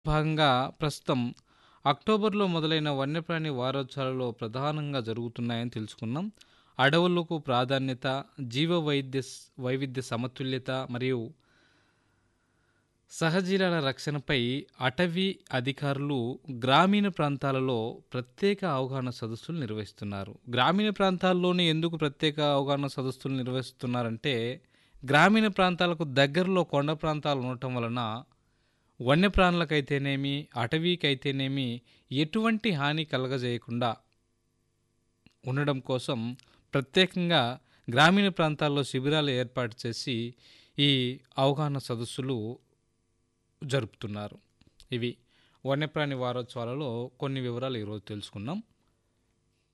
భాగంగా ప్రస్తుతం అక్టోబర్లో మొదలైన వన్యప్రాణి వారోత్సవాలలో ప్రధానంగా జరుగుతున్నాయని తెలుసుకున్నాం అడవులకు ప్రాధాన్యత జీవ వైద్య వైవిధ్య సమతుల్యత మరియు సహజీలాల రక్షణపై అటవీ అధికారులు గ్రామీణ ప్రాంతాలలో ప్రత్యేక అవగాహన సదస్సులు నిర్వహిస్తున్నారు గ్రామీణ ప్రాంతాల్లోనే ఎందుకు ప్రత్యేక అవగాహన సదస్సులు నిర్వహిస్తున్నారంటే గ్రామీణ ప్రాంతాలకు దగ్గరలో కొండ ప్రాంతాలు ఉండటం వలన వన్యప్రాణులకైతేనేమి అటవీకైతేనేమి ఎటువంటి హాని కలగజేయకుండా ఉండడం కోసం ప్రత్యేకంగా గ్రామీణ ప్రాంతాల్లో శిబిరాలు ఏర్పాటు చేసి ఈ అవగాహన సదస్సులు జరుపుతున్నారు ఇవి వన్యప్రాణి వారోత్సవాలలో కొన్ని వివరాలు ఈరోజు తెలుసుకున్నాం